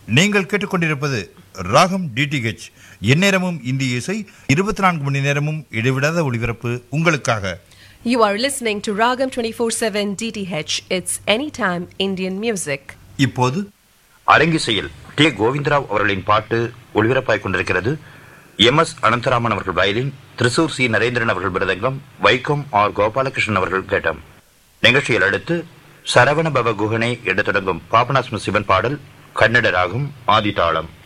நீங்கள் கேட்டுக்கொண்டிருப்பது ராகம் டிடிஹெச் எந்நேரமும் இந்திய இசை இருபத்தி நான்கு மணி நேரமும் இடைவிடாத ஒளிபரப்பு உங்களுக்காக You are listening to Ragam 24/7 DTH. It's anytime Indian music. இப்போது அரங்கிசையில் டி கோவிந்தராவ் அவர்களின் பாட்டு ஒளிபரப்பாய் கொண்டிருக்கிறது எம் எஸ் அனந்தராமன் அவர்கள் வயலின் திருசூர் சி நரேந்திரன் அவர்கள் மிருதங்கம் வைக்கம் ஆர் கோபாலகிருஷ்ணன் அவர்கள் கேட்டம் நிகழ்ச்சியில் அடுத்து சரவண பவ குகனை என தொடங்கும் பாபநாசம் சிவன் பாடல் கன்னட ராகம் ஆதிதாளம்